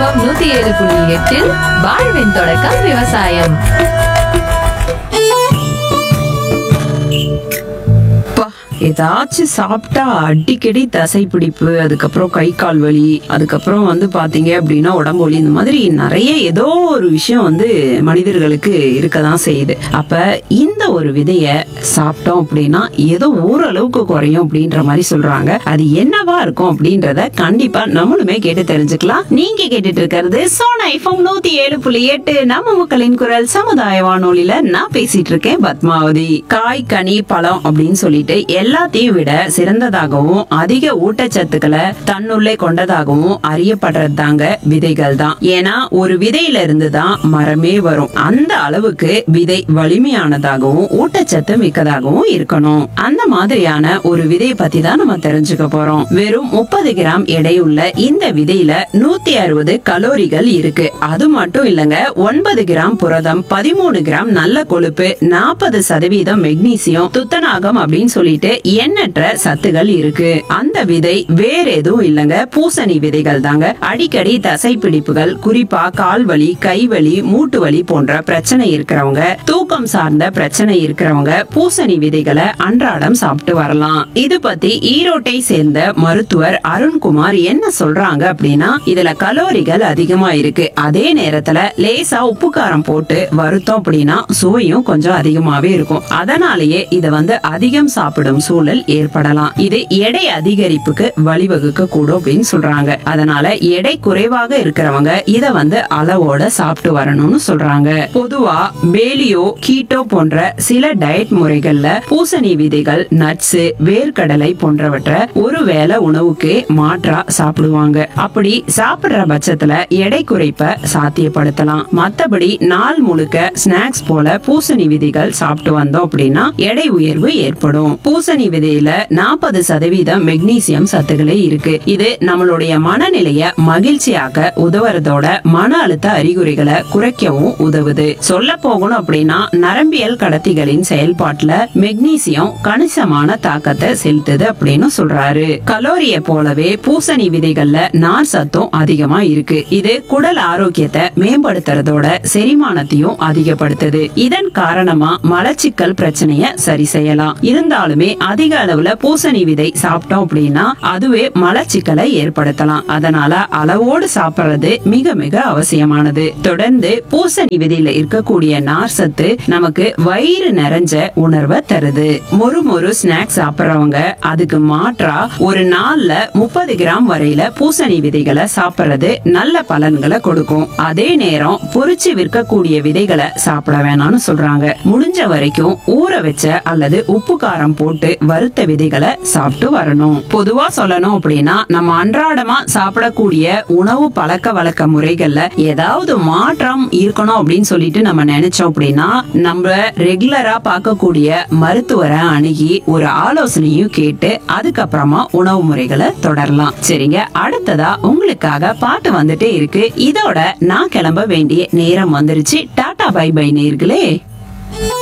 FM நூத்தி ஏழு புள்ளி எட்டில் வாழ்வின் தொடக்கம் விவசாயம் அப்பா, ஏதாச்சும் சாப்பிட்டா அடிக்கடி தசை பிடிப்பு அதுக்கப்புறம் கை கால் வலி அதுக்கப்புறம் வந்து பாத்தீங்க அப்படின்னா உடம்பு வலி இந்த மாதிரி நிறைய ஏதோ ஒரு விஷயம் வந்து மனிதர்களுக்கு இருக்கதான் செய்யுது அப்ப இந்த ஒரு விதைய சாப்பிட்டோம் அப்படின்னா ஏதோ ஓரளவுக்கு குறையும் அப்படின்ற மாதிரி சொல்றாங்க அது என்னவா இருக்கும் அப்படின்றத கண்டிப்பா நம்மளுமே கேட்டு தெரிஞ்சுக்கலாம் நீங்க கேட்டுட்டு இருக்கிறது சோனா ஐஃபம் நூத்தி ஏழு புள்ளி எட்டு நம்ம மக்களின் குரல் சமுதாய வானொலியில நான் பேசிட்டு இருக்கேன் பத்மாவதி காய் கனி பழம் அப்படின்னு சொல்லிட்டு எல்லாத்தையும் விட சிறந்ததாகவும் அதிக ஊட்டச்சத்துக்களை தன்னுள்ளே கொண்டதாகவும் அறியப்படுறது தாங்க விதைகள் தான் ஏன்னா ஒரு விதையில இருந்து தான் மரமே வரும் அந்த அளவுக்கு விதை வலிமையானதாகவும் ஊட்டச்சத்து மிக்கதாகவும் இருக்கணும் அந்த மாதிரியான ஒரு விதையை பத்தி தான் நம்ம தெரிஞ்சுக்க போறோம் வெறும் முப்பது கிராம் எடையுள்ள இந்த விதையில நூத்தி அறுபது கலோரிகள் இருக்கு அது மட்டும் இல்லங்க ஒன்பது கிராம் புரதம் பதிமூணு கிராம் நல்ல கொழுப்பு நாற்பது சதவீதம் மெக்னீசியம் துத்தநாகம் அப்படின்னு சொல்லிட்டு எண்ணற்ற சத்துகள் இருக்கு அந்த விதை வேற எதுவும் இல்லங்க பூசணி விதைகள் தாங்க அடிக்கடி தசை பிடிப்புகள் குறிப்பா கால் வலி கை வலி மூட்டு வலி போன்ற பிரச்சனை இருக்கிறவங்க தூக்கம் சார்ந்த பிரச்சனை இருக்கிறவங்க பூசணி விதைகளை அன்றாடம் சாப்பிட்டு வரலாம் இது பத்தி ஈரோட்டை சேர்ந்த மருத்துவர் அருண்குமார் என்ன சொல்றாங்க அப்படின்னா இதுல கலோரிகள் அதிகமா இருக்கு அதே நேரத்துல லேசா உப்பு காரம் போட்டு வருத்தம் அப்படின்னா சுவையும் கொஞ்சம் அதிகமாவே இருக்கும் அதனாலேயே இத வந்து அதிகம் சாப்பிடும் சூழல் ஏற்படலாம் இது எடை அதிகரிப்புக்கு வழிவகுக்க கூடும் அப்படின்னு சொல்றாங்க அதனால எடை குறைவாக இருக்கிறவங்க இத வந்து அளவோட சாப்பிட்டு வரணும்னு சொல்றாங்க பொதுவா பேலியோ கீட்டோ போன்ற சில டயட் முறைகள்ல பூசணி விதைகள் நட்ஸ் வேர்க்கடலை போன்றவற்றை ஒருவேளை உணவுக்கு மாற்றா சாப்பிடுவாங்க அப்படி சாப்பிடுற பட்சத்துல எடை குறைப்ப சாத்தியப்படுத்தலாம் மத்தபடி நாள் முழுக்க ஸ்நாக்ஸ் போல பூசணி விதைகள் சாப்பிட்டு வந்தோம் அப்படின்னா எடை உயர்வு ஏற்படும் பூசணி விதையில நாற்பது சதவீதம் மெக்னீசியம் சத்துக்களே இருக்கு இது நம்மளுடைய மனநிலைய மகிழ்ச்சியாக்க உதவுறதோட மன அழுத்த அறிகுறிகளை குறைக்கவும் உதவுது சொல்ல போகணும் அப்படின்னா நரம்பியல் கடத்திகளின் செயல்பாட்டுல மெக்னீசியம் கணிசமான தாக்கத்தை செலுத்துது அப்படின்னு சொல்றாரு கலோரிய போலவே பூசணி விதைகள்ல நார் சத்தும் அதிகமா இருக்கு இது குடல் ஆரோக்கியத்தை மேம்படுத்துறதோட செரிமானத்தையும் அதிகப்படுத்துது இதன் காரணமா மலச்சிக்கல் பிரச்சனைய சரி செய்யலாம் இருந்தாலுமே அதிக அளவுல பூசணி விதை சாப்பிட்டோம் அப்படின்னா அதுவே மலச்சிக்கலை ஏற்படுத்தலாம் அதனால அளவோடு சாப்பிடுறது மிக மிக அவசியமானது தொடர்ந்து பூசணி விதையில இருக்கக்கூடிய நார் சத்து நமக்கு வயிறு நிறைஞ்ச உணர்வை தருது மொறு மொறு ஸ்நாக்ஸ் சாப்பிடுறவங்க அதுக்கு மாற்றா ஒரு நாள்ல முப்பது கிராம் வரையில பூசணி விதைகளை சாப்பிடுறது நல்ல பலன்களை கொடுக்கும் அதே நேரம் பொரிச்சு விற்கக்கூடிய விதைகளை சாப்பிட வேணாம்னு சொல்றாங்க முடிஞ்ச வரைக்கும் ஊற வச்ச அல்லது உப்பு காரம் போட்டு வறுத்த விதைகளை சாப்பிட்டு வரணும் பொதுவா சொல்லணும் அப்படின்னா நம்ம அன்றாடமா சாப்பிடக்கூடிய உணவு பழக்க வழக்க முறைகள்ல ஏதாவது மாற்றம் இருக்கணும் அப்படின்னு சொல்லிட்டு நம்ம நினைச்சோம் அப்படின்னா நம்ம ரெகுலரா பார்க்கக்கூடிய மருத்துவரை அணுகி ஒரு ஆலோசனையும் கேட்டு அதுக்கப்புறமா உணவு முறைகளை தொடரலாம் சரிங்க அடுத்ததா உங்களுக்காக பாட்டு வந்துட்டே இருக்கு இதோட நான் கிளம்ப வேண்டிய நேரம் வந்துருச்சு டாடா பை பை நேர்களே